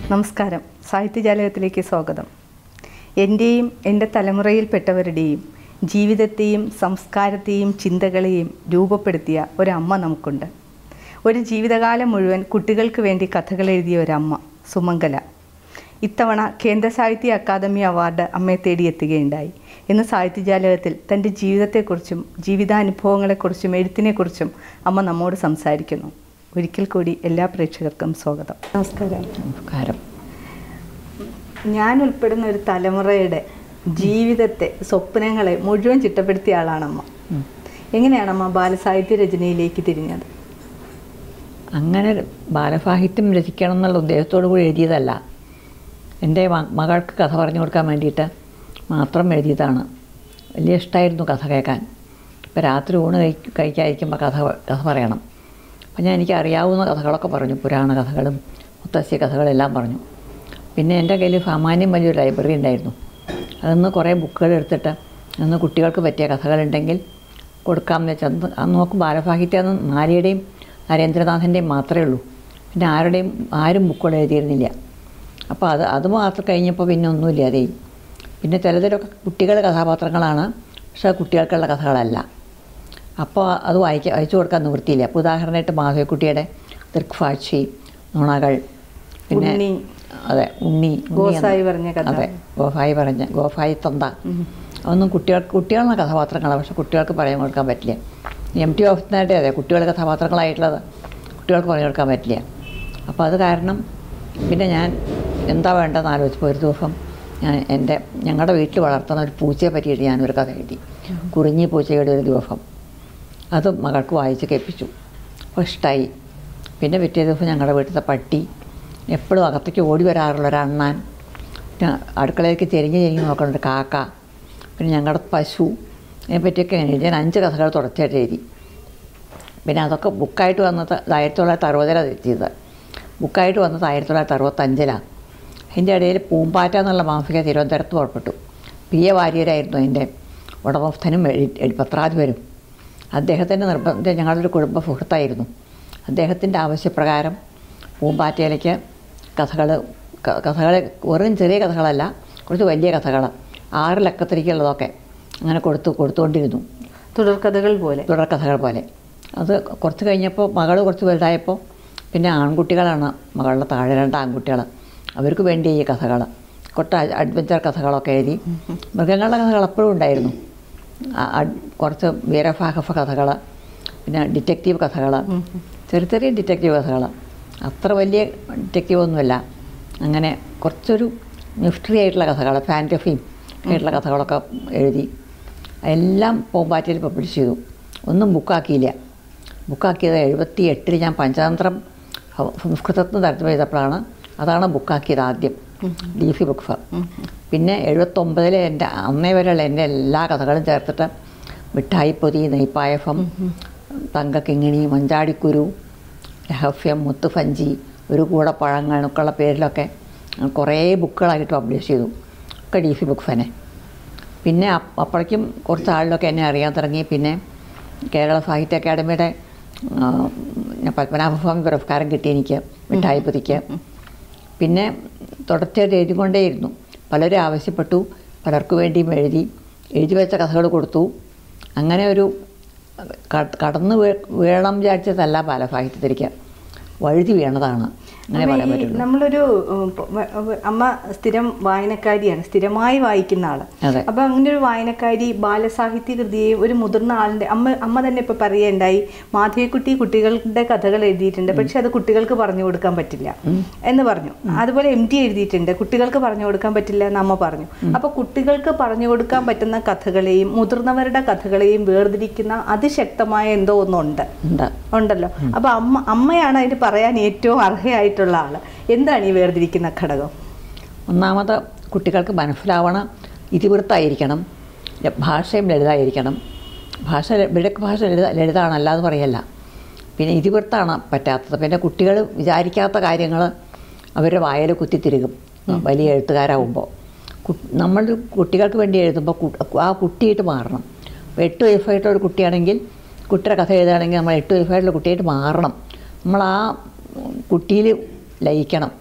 നമസ്കാരം സാഹിത്യജാലകത്തിലേക്ക് സ്വാഗതം എൻ്റെയും എൻ്റെ തലമുറയിൽപ്പെട്ടവരുടെയും ജീവിതത്തെയും സംസ്കാരത്തെയും ചിന്തകളെയും രൂപപ്പെടുത്തിയ ഒരമ്മ നമുക്കുണ്ട് ഒരു ജീവിതകാലം മുഴുവൻ കുട്ടികൾക്ക് വേണ്ടി കഥകൾ എഴുതിയ ഒരമ്മ സുമംഗല ഇത്തവണ കേന്ദ്ര സാഹിത്യ അക്കാദമി അവാർഡ് അമ്മയെ തേടിയെത്തുകയുണ്ടായി ഇന്ന് സാഹിത്യജാലകത്തിൽ തൻ്റെ ജീവിതത്തെക്കുറിച്ചും ജീവിതാനുഭവങ്ങളെക്കുറിച്ചും എഴുത്തിനെക്കുറിച്ചും അമ്മ നമ്മോട് സംസാരിക്കുന്നു ഒരിക്കൽ കൂടി എല്ലാ പ്രേക്ഷകർക്കും സ്വാഗതം നമസ്കാരം നമസ്കാരം ഞാൻ ഉൾപ്പെടുന്ന ഒരു തലമുറയുടെ ജീവിതത്തെ സ്വപ്നങ്ങളെ മുഴുവൻ ചിട്ടപ്പെടുത്തിയ ആളാണമ്മ എങ്ങനെയാണ് അമ്മ ബാലസാഹിത്യ രചനയിലേക്ക് തിരിഞ്ഞത് അങ്ങനെ ബാലസാഹിത്യം രചിക്കണം എന്നുള്ള ഉദ്ദേശത്തോടു കൂടി എഴുതിയതല്ല എൻ്റെ മ- മകൾക്ക് കഥ പറഞ്ഞു കൊടുക്കാൻ വേണ്ടിയിട്ട് മാത്രം എഴുതിയതാണ് വലിയ ഇഷ്ടമായിരുന്നു കഥ കേൾക്കാൻ ഇപ്പോൾ രാത്രി ഊണ് കഴി കഴിക്കാതിരിക്കുമ്പോൾ കഥ കഥ പറയണം അപ്പം ഞാൻ എനിക്ക് അറിയാവുന്ന കഥകളൊക്കെ പറഞ്ഞു പുരാണ കഥകളും മുത്തശ്ശി കഥകളെല്ലാം പറഞ്ഞു പിന്നെ എൻ്റെ കയ്യിൽ സാമാന്യം വലിയൊരു ലൈബ്രറി ഉണ്ടായിരുന്നു അതിന്ന് കുറേ ബുക്കുകൾ എടുത്തിട്ട് അന്ന് കുട്ടികൾക്ക് പറ്റിയ കഥകളുണ്ടെങ്കിൽ കൊടുക്കാമെന്ന് വെച്ചാൽ അന്ന് അന്ന് നോക്കും ബാലസാഹിത്യം അന്ന് നാരിയുടെയും നരേന്ദ്രനാഥൻ്റെയും മാത്രമേ ഉള്ളൂ പിന്നെ ആരുടെയും ആരും ബുക്കുകൾ എഴുതിയിരുന്നില്ല അപ്പോൾ അത് അത് മാത്രം കഴിഞ്ഞപ്പോൾ പിന്നെ ഒന്നുമില്ലാതെ പിന്നെ ചിലതിലൊക്കെ കുട്ടികളുടെ കഥാപാത്രങ്ങളാണ് പക്ഷേ കുട്ടികൾക്കുള്ള കഥകളല്ല അപ്പോൾ അത് വായിക്കാൻ അയച്ചു കൊടുക്കാൻ നിവൃത്തിയില്ല അപ്പോൾ ഉദാഹരണമായിട്ട് മാധവിക്കുട്ടിയുടെ ദൃക്സാക്ഷി നുണകൾ പിന്നെ ഉണ്ണി. അതെ ഉണ്ണി ഉണ്ണി ഗോസായി എന്ന- പറഞ്ഞ കഥ. അതെ ഗോഫായി പറഞ്ഞ ഗോഫായി തന്ത അതൊന്നും കുട്ടികൾക്ക് കുട്ടികളുടെ കഥാപാത്രങ്ങളാണ് പക്ഷെ കുട്ടികൾക്ക് പറയാൻ കൊടുക്കാൻ പറ്റില്ല എം ടി ഓഫീസിനായിട്ട് അതെ കുട്ടികളുടെ കഥാപാത്രങ്ങളായിട്ടുള്ളത് കുട്ടികൾക്ക് പറഞ്ഞു കൊടുക്കാൻ പറ്റില്ല അപ്പോൾ അത് കാരണം പിന്നെ ഞാൻ എന്താ വേണ്ടതെന്ന് ആലോചിച്ചപ്പോൾ ഒരു ദിവസം ഞാൻ എൻ്റെ ഞങ്ങളുടെ വീട്ടിൽ വളർത്തുന്ന ഒരു പൂച്ചയെ പറ്റിയിട്ട് ഞാനൊരു കഥ എഴുതി കുറിഞ്ഞി പൂച്ചയുടെ ഒരു ദിവസം അത് മകൾക്ക് വായിച്ച് കേൾപ്പിച്ചു അപ്പോൾ ഇഷ്ടമായി പിന്നെ പിറ്റേ ദിവസം ഞങ്ങളുടെ വീട്ടിലത്തെ പട്ടി എപ്പോഴും അകത്തേക്ക് ഓടി വരാറുള്ള ഒരു അണ്ണാൻ പിന്നെ അടുക്കളയിലേക്ക് ചെരിഞ്ഞ് ചെരിഞ്ഞ് നോക്കുന്ന ഒരു കാക്ക പിന്നെ ഞങ്ങളുടെ പശു ഇതിനെ പറ്റിയൊക്കെ ഞാൻ എഴുതി ഞാൻ അഞ്ച് കഥകൾ തുടർച്ചയായിട്ട് എഴുതി പിന്നെ അതൊക്കെ ബുക്കായിട്ട് വന്നത് ആയിരത്തി തൊള്ളായിരത്തി അറുപതിലാണ് എത്തിയത് ബുക്കായിട്ട് വന്നത് ആയിരത്തി തൊള്ളായിരത്തി അറുപത്തഞ്ചിലാണ് അതിൻ്റെ ഇടയിൽ പൂമ്പാറ്റ എന്നുള്ള മാസിക തിരുവനന്തപുരത്ത് പുറപ്പെട്ടു പി എ വാര്യരായിരുന്നു അതിൻ്റെ ഉടമസ്ഥനും എഴി- എഴി- പത്രാധിപരും അദ്ദേഹത്തിൻ്റെ നിർബന്ധം ഞങ്ങളൊരു കുടുംബ സുഹൃത്തായിരുന്നു അദ്ദേഹത്തിൻ്റെ ആവശ്യപ്രകാരം പൂമ്പാറ്റയിലേക്ക് കഥകൾ കഥകൾ വെറും ചെറിയ കഥകളല്ല കുറച്ച് വലിയ കഥകൾ ആറ് ലക്കത്തിലേക്കുള്ളതൊക്കെ അങ്ങനെ കൊടുത്തു കൊടുത്തുകൊണ്ടിരുന്നു തുടർക്കഥകൾ പോലെ തുടർക്കഥകൾ പോലെ അത് കുറച്ച് കഴിഞ്ഞപ്പോൾ മകൾ കുറച്ച് വലുതായപ്പോൾ പിന്നെ ആൺകുട്ടികളാണ് മകളുടെ താഴെ രണ്ട് ആൺകുട്ടികൾ അവർക്ക് വേണ്ടി ഈ കഥകൾ കുറച്ച് അഡ്വഞ്ചർ കഥകളൊക്കെ എഴുതി മൃഗങ്ങളുടെ കഥകൾ എപ്പോഴും ഉണ്ടായിരുന്നു ആ- ആ- കുറച്ച് വീരഭാഗഫ കഥകൾ പിന്നെ ഡിറ്റക്റ്റീവ് കഥകൾ ചെറിയ ചെറിയ ഡിറ്റക്റ്റീവ് കഥകൾ അത്ര വലിയ ഡിറ്റക്റ്റീവ് ഒന്നുമല്ല അങ്ങനെ കുറച്ചൊരു മിസ്റ്ററി ആയിട്ടുള്ള കഥകൾ ഫാൻറ്റസിയും ആയിട്ടുള്ള കഥകളൊക്കെ എഴുതി എല്ലാം പൂമ്പാറ്റയിൽ പബ്ലിഷ് ചെയ്തു ഒന്നും ബുക്കാക്കിയില്ല ബുക്കാക്കിയത് എഴുപത്തി എട്ടിൽ ഞാൻ പഞ്ചതന്ത്രം സ- സംസ്കൃതത്തിൽ നിന്ന് തർജ്ജമ ചെയ്തപ്പോഴാണ് അതാണ് ബുക്കാക്കിയത് ആദ്യം ഡി സി ബുക്സ് പിന്നെ എഴുപത്തൊമ്പതിൽ എൻ്റെ അന്നേ വരെയുള്ള എൻ്റെ എല്ലാ കഥകളും ചേർത്തിട്ട് മിഠായിപ്പൊതി നെയ്പ്പായസം തങ്കക്കിങ്ങിണി മഞ്ചാടിക്കുരു രഹസ്യം മുത്തുഫഞ്ചി ഒരു കൂടെ പഴങ്ങൾ എന്നൊക്കെയുള്ള പേരിലൊക്കെ കുറേ ബുക്കുകളായിട്ട് പബ്ലിഷ് ചെയ്തു ഒക്കെ ഡി സി ബുക്സ് തന്നെ പിന്നെ അപ്പ- അപ്പോഴേക്കും കുറച്ച് ആളിലൊക്കെ എന്നെ അറിയാൻ തുടങ്ങി പിന്നെ കേരള സാഹിത്യ അക്കാദമിയുടെ ആ, പത്മനാഭസ്വാമി പുരസ്കാരം കിട്ടി എനിക്ക് മിഠായി പൊതിക്ക് പിന്നെ തുടർച്ചയായിട്ട് എഴുതിക്കൊണ്ടേയിരുന്നു പലരും ആവശ്യപ്പെട്ടു പലർക്കു വേണ്ടിയും എഴുതി എഴുതി വെച്ച കഥകൾ കൊടുത്തു അങ്ങനെ ഒരു ക- കടന്നു വീ- വീഴണം വിചാരിച്ചതല്ല ബാലസാഹിത്യത്തിലേക്ക് വഴുതി വീണതാണ് അങ്ങനെ അമ്മ, പറയാൻ ഈ പറ്റുള്ളൂ നമ്മളൊരു ഉം, പ- വ- വ- അമ്മ സ്ഥിരം വായനക്കാരിയാണ് സ്ഥിരമായി വായിക്കുന്ന ആള് അതെ. അപ്പൊ അങ്ങനെ ഒരു വായനക്കാരി ബാലസാഹിത്യ കൃതിയെയും ഒരു മുതിർന്ന ആളിന്റെ അമ്മ അമ്മ തന്നെ ഇപ്പൊ പറയുണ്ടായി മാധവിക്കുട്ടി കുട്ടികളുടെ കഥകൾ എഴുതിയിട്ടുണ്ട് പക്ഷെ അത് കുട്ടികൾക്ക് പറഞ്ഞു കൊടുക്കാൻ പറ്റില്ല എന്ന് പറഞ്ഞു അതുപോലെ എം ടി എഴുതിയിട്ടുണ്ട് കുട്ടികൾക്ക് പറഞ്ഞു കൊടുക്കാൻ പറ്റില്ല എന്ന് അമ്മ പറഞ്ഞു അപ്പൊ കുട്ടികൾക്ക് പറഞ്ഞു കൊടുക്കാൻ പറ്റുന്ന കഥകളെയും മുതിർന്നവരുടെ കഥകളെയും വേർതിരിക്കുന്ന അതിശക്തമായ എന്തോ ഒന്നുണ്ട് ഉണ്ട് ഉണ്ടല്ലോ അപ്പൊ അമ്മ അമ്മയാണ് അതിന് പറയാൻ ഏറ്റവും അർഹയായിട്ടുള്ള ആള് എന്താണ് ഈ വേർതിരിക്കുന്ന ഘടകം ഒന്നാമത് കുട്ടികൾക്ക് മനസ്സിലാവണം ഇതിവൃത്തായിരിക്കണം ല- ഭാഷയും ലളിതമായിരിക്കണം ഭാഷ ല- വിടക്ക് ഭാഷ ലളിത ലളിതമാണ് അല്ലാതെ പറയല്ല പിന്നെ ഇതിവൃത്താണ് പറ്റാത്തത് പിന്നെ കുട്ടികൾ വിചാരിക്കാത്ത കാര്യങ്ങൾ അവരുടെ വായയിൽ കുത്തിത്തിരുകും വലിയ എഴുത്തുകാരാകുമ്പോൾ നമ്മൾ കുട്ടികൾക്ക് വേണ്ടി എഴുതുമ്പോൾ കു- ആ കുട്ടിയായിട്ട് മാറണം ഇപ്പോൾ എട്ട് വയസ്സായിട്ടുള്ള ഒരു കുട്ടിയാണെങ്കിൽ കുട്ടിയുടെ കഥ എഴുതുകയാണെങ്കിൽ നമ്മൾ എട്ട് വയസ്സായിട്ടുള്ള കുട്ടിയായിട്ട് മാറണം നമ്മൾ ആ കുട്ടിയിൽ ലയിക്കണം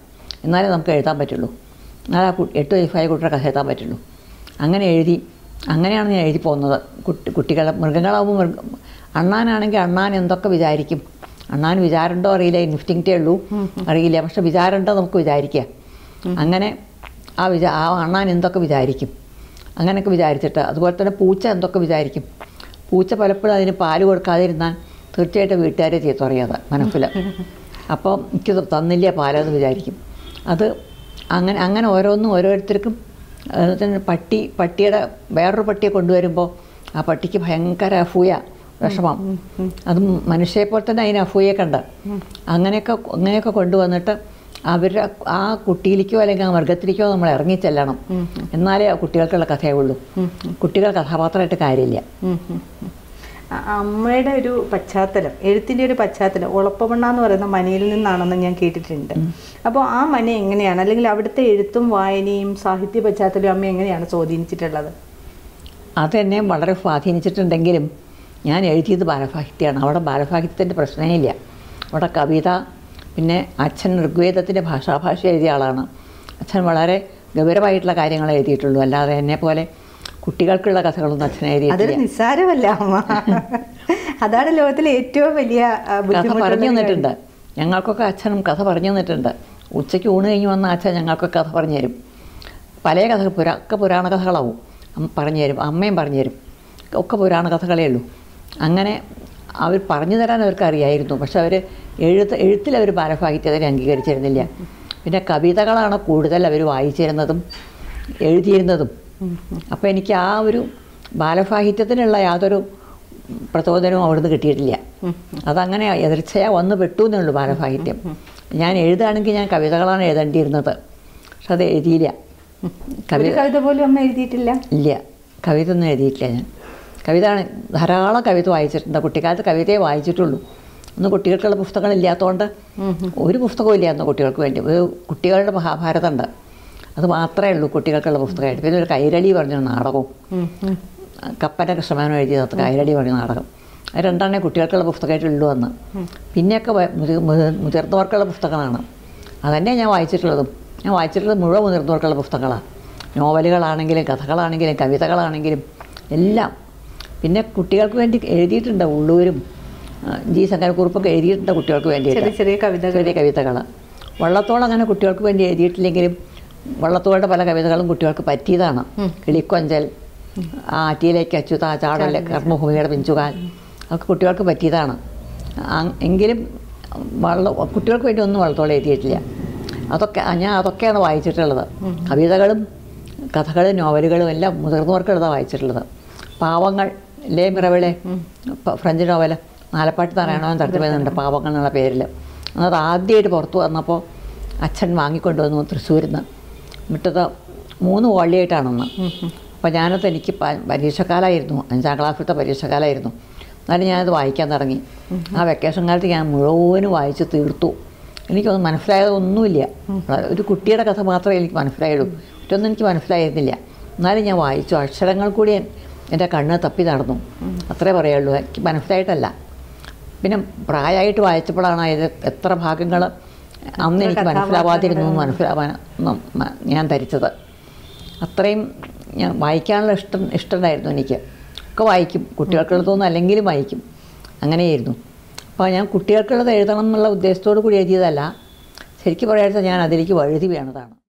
എന്നാലേ നമുക്ക് എഴുതാൻ പറ്റുള്ളൂ എന്നാലേ ആ കു എട്ട് വയസ്സായ കുട്ടിയുടെ കഥ എഴുതാൻ പറ്റുള്ളൂ അങ്ങനെ എഴുതി അങ്ങനെയാണ് ഞാൻ എഴുതി പോകുന്നത് കുട്ടി കുട്ടികളെ മൃഗങ്ങളാവുമ്പോൾ മൃഗ അണ്ണാനാണെങ്കിൽ അണ്ണാൻ എന്തൊക്കെ വിചാരിക്കും അണ്ണാൻ വിചാരമുണ്ടോ അറിയില്ല ഇൻസ്റ്റിങ്റ്റേ ഉള്ളൂ അറിയില്ല പക്ഷെ വിചാരമുണ്ടോ നമുക്ക് വിചാരിക്കാം അങ്ങനെ ആ വിചാ ആ അണ്ണാൻ എന്തൊക്കെ വിചാരിക്കും അങ്ങനെയൊക്കെ വിചാരിച്ചിട്ട് അതുപോലെ തന്നെ പൂച്ച എന്തൊക്കെ വിചാരിക്കും പൂച്ച പലപ്പോഴും അതിന് പാല് കൊടുക്കാതിരുന്നാൽ തീർച്ചയായിട്ടും വീട്ടുകാരെ ചീത്ത പറയാതെ മനസ്സിൽ അപ്പോൾ എനിക്ക് ഇത് തന്നില്ല പാലെന്ന് വിചാരിക്കും അത് അങ്ങനെ അങ്ങനെ ഓരോന്നും ഓരോരുത്തർക്കും അതുപോലെ തന്നെ പട്ടി പട്ടിയുടെ വേറൊരു പട്ടിയെ കൊണ്ടുവരുമ്പോൾ ആ പട്ടിക്ക് ഭയങ്കര അസൂയ വിഷമം അത് മനുഷ്യരെ പോലെ തന്നെ അതിന് അസൂയൊക്കെ ഉണ്ട് അങ്ങനെയൊക്കെ അങ്ങനെയൊക്കെ കൊണ്ടുവന്നിട്ട് അവരുടെ ആ കുട്ടിയിലേക്കോ അല്ലെങ്കിൽ ആ മൃഗത്തിലേക്കോ നമ്മൾ ഇറങ്ങിച്ചെല്ലണം എന്നാലേ ആ കുട്ടികൾക്കുള്ള കഥയേ ഉള്ളൂ കുട്ടികൾ കഥാപാത്രമായിട്ട് കാര്യമില്ല ഉം ഉം ഉം. അ- അമ്മയുടെ ഒരു പശ്ചാത്തലം എഴുത്തിൻ്റെ ഒരു പശ്ചാത്തലം ഉളപ്പമണ്ണ എന്ന് പറയുന്ന മനയിൽ നിന്നാണെന്ന് ഞാൻ കേട്ടിട്ടുണ്ട് അപ്പോൾ ആ മന എങ്ങനെയാണ് അല്ലെങ്കിൽ അവിടുത്തെ എഴുത്തും വായനയും സാഹിത്യ പശ്ചാത്തലവും അമ്മ എങ്ങനെയാണ് സ്വാധീനിച്ചിട്ടുള്ളത് അതെന്നെ വളരെ സ്വാധീനിച്ചിട്ടുണ്ടെങ്കിലും ഞാൻ എഴുതിയത് ബാലസാഹിത്യമാണ് അവിടെ ബാലസാഹിത്യത്തിൻ്റെ പ്രശ്നമേ ഇല്ല അവിടെ കവിത പിന്നെ അച്ഛൻ ഋഗ്വേദത്തിൻ്റെ ഭാഷാഭാഷ എഴുതിയ ആളാണ് അച്ഛൻ വളരെ ഗൗരവമായിട്ടുള്ള കാര്യങ്ങൾ എഴുതിയിട്ടുള്ളൂ അല്ലാതെ എന്നെ പോലെ കുട്ടികൾക്കുള്ള കഥകളൊന്നും അച്ഛൻ അതൊരു എഴുതിയിട്ടില്ല നിസ്സാരമല്ല അമ്മ അതാണ് ലോകത്തിലെ ഏറ്റവും വലിയ ആ, കഥ ബുദ്ധിമുട്ടുള്ള പറഞ്ഞു ഒരു തന്നിട്ടുണ്ട് ഞങ്ങൾക്കൊക്കെ അച്ഛനും കഥ പറഞ്ഞു തന്നിട്ടുണ്ട് ഉച്ചയ്ക്ക് ഊണ് കഴിഞ്ഞ് വന്ന അച്ഛൻ ഞങ്ങൾക്കൊക്കെ കഥ പറഞ്ഞു തരും പല കഥ പുരാ ഒക്കെ പുരാണ കഥകളാവും അമ്മ പറഞ്ഞു തരും അമ്മയും പറഞ്ഞു തരും ഒക്കെ പുരാണ കഥകളേ ഉള്ളൂ അങ്ങനെ അവർ പറഞ്ഞു തരാൻ അവർക്ക് അറിയായിരുന്നു പക്ഷെ അവർ എഴുത്ത് എഴുത്തിൽ അവർ ബാലസാഹിത്യത്തിനെ അംഗീകരിച്ചിരുന്നില്ല പിന്നെ കവിതകളാണ് കൂടുതൽ അവർ വായിച്ചിരുന്നതും എഴുതിയിരുന്നതും അപ്പോൾ എനിക്ക് ആ ഒരു ബാലസാഹിത്യത്തിനുള്ള യാതൊരു പ്രചോദനവും അവിടുന്ന് കിട്ടിയിട്ടില്ല അതങ്ങനെ എതിർച്ചയാ വന്ന് പെട്ടു എന്നേ ഉള്ളൂ ബാലസാഹിത്യം ഞാൻ എഴുതുകയാണെങ്കിൽ ഞാൻ കവിതകളാണ് എഴുതേണ്ടിയിരുന്നത് പക്ഷെ അത് എഴുതിയില്ല ഒരു കവിത പോലും അമ്മ എഴുതിയിട്ടില്ല ഇല്ല കവിത ഒന്നും എഴുതിയിട്ടില്ല ഞാൻ കവിത ആണ് ധാരാളം കവിത വായിച്ചിട്ടുണ്ട് കുട്ടിക്കാലത്ത് കവിതയെ വായിച്ചിട്ടുള്ളൂ അന്ന് കുട്ടികൾക്കുള്ള പുസ്തകങ്ങളില്ലാത്തതുകൊണ്ട് ഒരു പുസ്തകവും ഇല്ല അന്ന് കുട്ടികൾക്ക് വേണ്ടി ഒരു കുട്ടികളുടെ മഹാഭാരതം ഉണ്ട് അത് മാത്രമേ ഉള്ളൂ കുട്ടികൾക്കുള്ള പുസ്തകമായിട്ട് പിന്നെ ഒരു കൈരളി പറഞ്ഞൊരു നാടകവും ഉം, ഉം. കപ്പന കൃഷ്ണമേനോ എഴുതിയത് കൈരളി പറഞ്ഞ നാടകം അത് രണ്ടാണേ കുട്ടികൾക്കുള്ള പുസ്തകമായിട്ടുള്ളൂ അന്ന് പിന്നെയൊക്കെ വ- മുതി- മുതി- മുതിർന്നവർക്കുള്ള പുസ്തകങ്ങളാണ് അതന്നെ ഞാൻ വായിച്ചിട്ടുള്ളതും ഞാൻ വായിച്ചിട്ടുള്ളത് മുഴുവൻ മുതിർന്നവർക്കുള്ള പുസ്തകങ്ങളാണ് നോവലുകളാണെങ്കിലും കഥകളാണെങ്കിലും കവിതകളാണെങ്കിലും എല്ലാം പിന്നെ കുട്ടികൾക്ക് വേണ്ടി എഴുതിയിട്ടുണ്ട് ഉള്ളൂരും ആ, ജി ശങ്കരക്കുറുപ്പൊക്കെ എഴുതിയിട്ടുണ്ട് കുട്ടികൾക്ക് വേണ്ടിയിട്ട് ചെറിയ ചെറിയ കവിതകൾ ചെറിയ കവിതകൾ വള്ളത്തോൾ അങ്ങനെ കുട്ടികൾക്ക് വേണ്ടി എഴുതിയിട്ടില്ലെങ്കിലും വള്ളത്തോളുടെ പല കവിതകളും കുട്ടികൾക്ക് പറ്റിയതാണ് കിളിക്കൊഞ്ചൽ ആ ആറ്റിയിലേക്ക് അച്യുത ചാടൽ കർമ്മഭൂമിയുടെ പിഞ്ചുകാൽ അതൊക്കെ കുട്ടികൾക്ക് പറ്റിയതാണ് ആ- എങ്കിലും വള്ള കുട്ടികൾക്ക് വേണ്ടി ഒന്നും വള്ളത്തോൾ എഴുതിയിട്ടില്ല അതൊക്കെ ആ, ഞാൻ അതൊക്കെയാണ് വായിച്ചിട്ടുള്ളത് കവിതകളും കഥകളും നോവലുകളും എല്ലാം മുതിർന്നവർക്കുള്ളതാണ് വായിച്ചിട്ടുള്ളത് പാവങ്ങൾ ലേ മിറവിളെ പ- ഫ്രഞ്ച് നോവൽ നാലപ്പാട്ട് നാരായണവൻ തർജ്ജമയുന്നുണ്ട് പാവങ്ങൾ എന്നുള്ള പേരിൽ അത് ആദ്യമായിട്ട് പുറത്ത് വന്നപ്പോൾ അച്ഛൻ വാങ്ങിക്കൊണ്ടുവന്നു തൃശ്ശൂരിൽ നിന്ന് എന്നിട്ടത് മൂന്ന് വള്ളിയായിട്ടാണെന്ന് അപ്പോൾ ഞാനത് എനിക്ക് പ- പരീക്ഷക്കാലമായിരുന്നു അഞ്ചാം ക്ലാസ്സിലത്തെ പരീക്ഷക്കാലമായിരുന്നു എന്നാലും ഞാനത് വായിക്കാൻ തുടങ്ങി ആ വെക്കേഷൻ കാലത്ത് ഞാൻ മുഴുവനും വായിച്ച് തീർത്തു എനിക്കൊന്നും മനസ്സിലായതൊന്നുമില്ല ഒരു കുട്ടിയുടെ കഥ മാത്രമേ എനിക്ക് മനസ്സിലായുള്ളൂ മറ്റൊന്നും എനിക്ക് മനസ്സിലായിരുന്നില്ല എന്നാലും ഞാൻ വായിച്ചു അക്ഷരങ്ങൾ കൂടി എൻ- എൻ്റെ കണ്ണ് തപ്പി നടന്നു അത്രേ പറയുള്ളൂ എനിക്ക് മനസ്സിലായിട്ടല്ല പിന്നെ പ്രായമായിട്ട് വായിച്ചപ്പോഴാണ് ഇത് എത്ര ഭാഗങ്ങൾ അന്ന് എനിക്ക് മനസ്സിലാവാതിരുന്നു എന്ന് മനസ്സിലാവാൻ നം- മ- ഞാൻ ധരിച്ചത് അത്രയും ഞാൻ വായിക്കാനുള്ള ഇഷ്ടം ഇഷ്ടമുണ്ടായിരുന്നു എനിക്ക് ഒക്കെ വായിക്കും കുട്ടികൾക്കുള്ളതൊന്നും അല്ലെങ്കിലും വായിക്കും അങ്ങനെയായിരുന്നു അപ്പോൾ ഞാൻ കുട്ടികൾക്കുള്ളത് എഴുതണം എന്നുള്ള ഉദ്ദേശത്തോടു കൂടി എഴുതിയതല്ല ശരിക്കും പറയാത്ത ഞാൻ അതിലേക്ക് വഴുതി വീണതാണ്